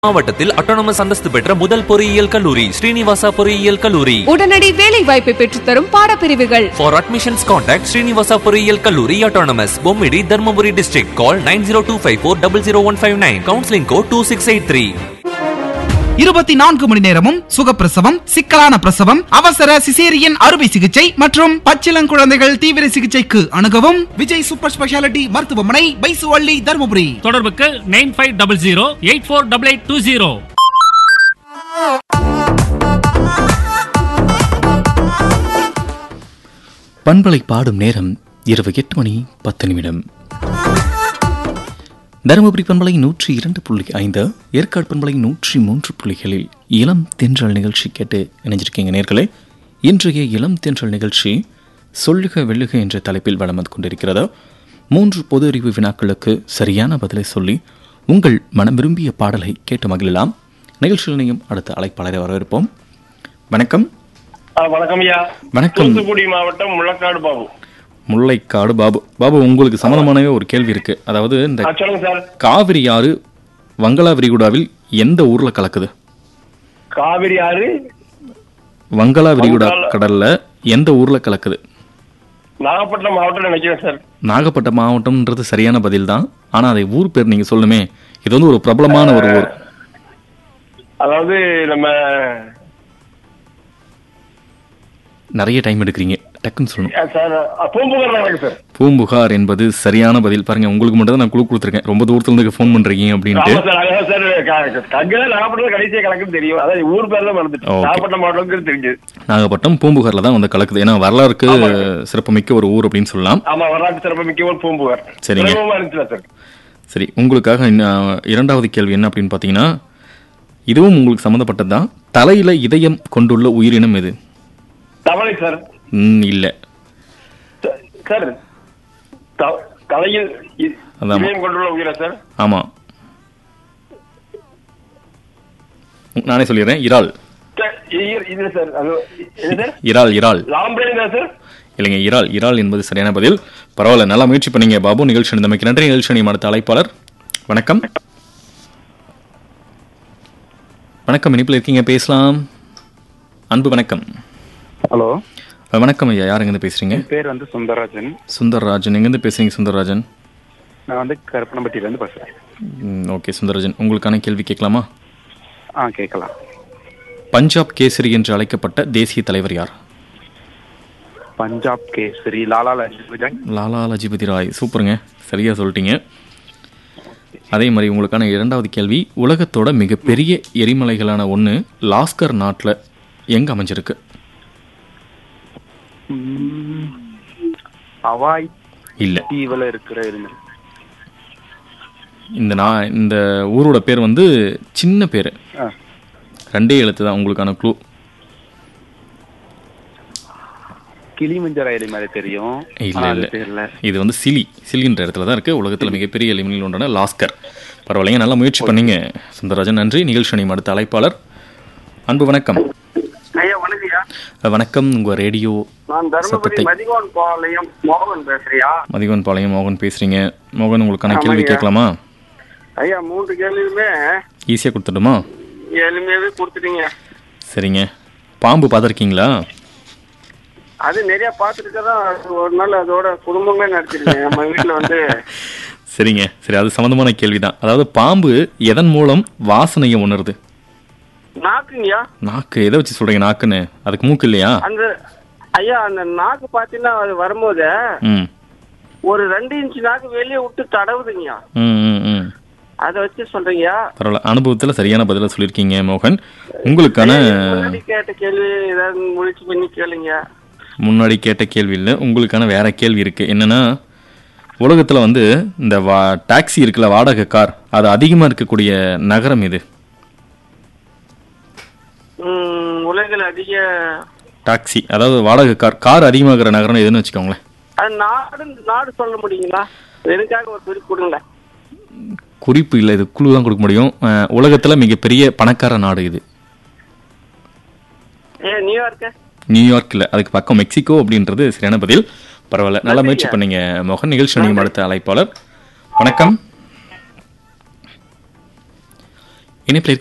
மாவட்டத்தில் அட்டானமஸ் அந்தஸ்து பெற்ற முதல் பொறியியல் கல்லூரி ஸ்ரீனிவாசா பொறியியல் கல்லூரி உடனடி வேலை வாய்ப்பை பெற்றுத்தரும் பாடப்பிரிவுகள் For admissions contact Srinivasa பொறியியல் கல்லூரி autonomous Bommidi Dharmapuri district call 9025400159 counseling code 2683 இருபத்தி நான்கு மணி நேரமும் சுகப்பிரசவம் சிக்கலான பிரசவம் அவசர சிசேரியன் அறுவை சிகிச்சை மற்றும் பச்சிளங்குழந்தைகள் தீவிர சிகிச்சைக்கு அணுகவும் விஜய் சூப்பர் ஸ்பெஷாலிட்டி மருத்துவமனை பைசுவள்ளி தருமபுரி தொடர்புக்கு nine five double zero eight four double eight two zero பண்பலை பாடும் நேரம் இரவு எட்டு மணி பத்து நிமிடம் தருமபுரி பண்பலை நூற்றி இரண்டு புள்ளி ஐந்து ஏற்காடு பண்பலை நூற்றி மூன்று புள்ளிகளில் இளம் தென்றல் நிகழ்ச்சி கேட்டு இணைஞ்சிருக்கீங்க நேர்களே இன்றைய இளம் தென்றல் நிகழ்ச்சி சொல்லுக வெல்லுக என்ற தலைப்பில் வளம் வந்து கொண்டிருக்கிறது மூன்று பொது அறிவு வினாக்களுக்கு சரியான பதிலை சொல்லி உங்கள் மனம் விரும்பிய பாடலை கேட்டு மகிழலாம் நிகழ்ச்சியில் இணையும் அடுத்த அழைப்பாளரை வரவேற்போம் வணக்கம் ஆ, வணக்கம் ஐயா வணக்கம். தூத்துக்குடி மாவட்டம் முள்ளக்காடு பாபு முல்லைக்காடு பாபு பாபு உங்களுக்கு சம்மந்தமானவே ஒரு கேள்வி இருக்கு அதாவது இந்த ஆ, சொல்லுங்க சார் காவிரி ஆறு வங்களா விரிகுடாவில் எந்த ஊர்ல கலக்குது காவிரி ஆறு வங்களா விரிகுடா வங்காள- கடல்ல எந்த ஊர்ல கலக்குது நாகப்பட்டினம் மாவட்டம் நினைக்கிறேன் சார் நாகப்பட்டினம் மாவட்டம்ன்றது சரியான பதில் தான் ஆனா அதை ஊர் பேர் நீங்க சொல்லுமே இது வந்து ஒரு பிரபலமான ஒரு ஊர் அதாவது நம்ம நிறைய டைம் எடுக்கிறீங்க டக்குன்னு சொல்லணும் ஆ, சார் ஆ, பூம்புகார் எனக்கு சார் பூம்புகார் என்பது சரியான பதில் பாருங்க உங்களுக்கு மட்டும் தான் நான் குழு கொடுத்துருக்கேன் ரொம்ப தூரத்துல இருந்து ஃபோன் பண்றீங்க அப்படின்ட்டு ஆமா சார் அதான் சார் க- கங்கை நாகப்பட்டினம் கடைசியா கணக்குன்னு தெரியும் அதான் ஊர் பேர்ல மறந்துட்டு ஓகே. நாகப்பட்டினம் மாவட்டம் தெரிஞ்சது நாகப்பட்டினம் பூம்புகார்ல தான் வந்து கலக்குது ஏன்னா வரலாறுக்கு சிறப்புமிக்க ஒரு ஊர் அப்படின்னு சொல்லலாம் ஆமா வரலாற்று சிறப்பு மிக்க ஒரு பூம்புகார் சரிங்க. சுலபமா இருந்துச்சுல சார் சரி உங்களுக்காக இன்ன- இரண்டாவது கேள்வி என்ன அப்படின்னு பார்த்தீங்கன்னா இதுவும் உங்களுக்கு சம்மந்தப்பட்டது தான் தலையில இதயம் கொண்டுள்ள உயிரினம் எது தவளை சார் ம், இல்ல ச- சார் த- தலையில் இ- அதாம்மா. இதயம் கொண்டுள்ள உயிரா சார் ஆமா நானே சொல்லிடுறேன் இறால் சார், இ- இது சார் அது என்ன சார் இறால் இறால் லாம்பரேன் தான் சார் இல்லைங்க இறால் இறால் என்பது சரியான பதில் பரவாயில்ல நல்லா முயற்சி பண்ணீங்க பாபு நிகழ்ச்சி இருந்தமைக்கு நன்றி நிகழ்ச்சி அணியும் அடுத்த அழைப்பாளர் வணக்கம் வணக்கம் இனிப்பில் இருக்கீங்க பேசலாம் அன்பு வணக்கம் ஹலோ அஹ், வணக்கம் ஐயா யார் எங்கேருந்து பேசுறீங்க என் பேர் வந்து சுந்தரராஜன் சுந்தர்ராஜன் எங்கேருந்து பேசுறீங்க சுந்தர்ராஜன் நான் வந்து கருப்பணம்பட்டியில இருந்து பேசுறேன் ம், ஓகே சுந்தரராஜன் உங்களுக்கான கேள்வி கேட்கலாமா ஆ கேட்கலாம் பஞ்சாப் கேசரி என்று அழைக்கப்பட்ட தேசிய தலைவர் யார் பஞ்சாப் கேசரி லாலா லஜபதி ராய் லாலா லஜபதி ராய் சூப்பருங்க சரியா சொல்லிட்டீங்க அதே மாதிரி உங்களுக்கான இரண்டாவது கேள்வி உலகத்தோட மிகப்பெரிய எரிமலைகளான ஒன்று லாஸ்கர் நாட்டில் எங்கே அமைஞ்சிருக்கு ம், ஹவாய் இல்லை தீவுல இருக்கிற இருந்தது இந்த நான் இந்த ஊரோட பேர் வந்து சின்ன பேர் ஆ, ரெண்டே எழுத்து தான் உங்களுக்கான க்ளூ கிளிமஞ்சரா எலி மாதிரி தெரியும் இல்ல ஆனா அது இல்ல தெரியல இது வந்து சிலி சிலின்ற இடத்துல தான் இருக்கு உலகத்துல மிகப்பெரிய எலிமினல் ஒன்றான லாஸ்கர் பரவாயில்லைங்க நல்லா முயற்சி பண்ணீங்க சுந்தரராஜன் நன்றி நிகழ்ச்சி அணியும் அடுத்த அழைப்பாளர் அன்பு வணக்கம் ஐயா வணக்கம்யா அஹ், வணக்கம் உங்க ரேடியோ நான் தருமபுரி சத்தத்தை மதிகோன் பாளையம் மோகன் பேசுறியா மதிவன் பாளையம் மோகன் பேசுறீங்க மோகன் உங்களுக்கான கேள்வி ஆமாய்யா. கேட்கலாமா ஐயா மூன்று கேள்வியுமே ஈஸியாக கொடுத்துட்டுமா எளிமையாவே கொடுத்துட்டீங்க சரிங்க பாம்பு பார்த்துருக்கீங்களா அது நிறைய பார்த்துட்டு தான் ஒரு நாள் அதோட குடும்பமே நடத்திருக்கேன் நம்ம வீட்டுல வந்து சரிங்க சரி அது சம்மந்தமான கேள்வி தான் அதாவது பாம்பு எதன் மூலம் வாசனையை உணருது நாக்குங்கய்யா நாக்கு எதை வச்சு சொல்றீங்க நாக்குன்னு அதுக்கு மூக்கு இல்லையா அந்த ஐயா அந்த நாக்கு பாத்தீங்கன்னா அது வரும்போது ம் ஒரு ரெண்டு இன்ச் நாக்கு வெளியே விட்டு தடவுதுங்கய்யா ம் ம் ம் அதை வச்சு சொல்றீங்கய்யா பரவாயில்ல அனுபவத்தில் சரியான பதிலை சொல்லியிருக்கீங்க மோகன் உங்களுக்கான முன்னாடி கேட்ட கேள்வி ஏதாவது முயற்சி பண்ணி கேளுங்க முன்னாடி கேட்ட கேள்வி இல்லை உங்களுக்கான வேற கேள்வி இருக்கு என்னன்னா உலகத்தில் வந்து இந்த வா டாக்ஸி இருக்குல்ல வாடகை கார் அது அதிகமாக இருக்கக்கூடிய நகரம் இது உம், உலகில் அதிக டாக்ஸி அதாவது வாடகை கார் கார் அதிகமாகிற நகரம் எதுன்னு வச்சுக்கோங்களேன் அது நாடு நாடு சொல்ல முடியுங்களா எனக்காக ஒரு குறிப்பு கொடுங்களேன் குறிப்பு இல்லை இது குழு தான் கொடுக்க முடியும் அஹ், உலகத்துல மிகப்பெரிய பணக்கார நாடு இது ஏ நியூயார்க்கு நியூயார்க் இல்லை அதுக்கு பக்கம் மெக்சிகோ அப்படின்றது சரியான பதில் பரவாயில்ல நல்லா முயற்சி பண்ணீங்க மோகன் நிகழ்ச்சி நீங்கள் அடுத்த அழைப்பாளர் வணக்கம் இணைப்பில்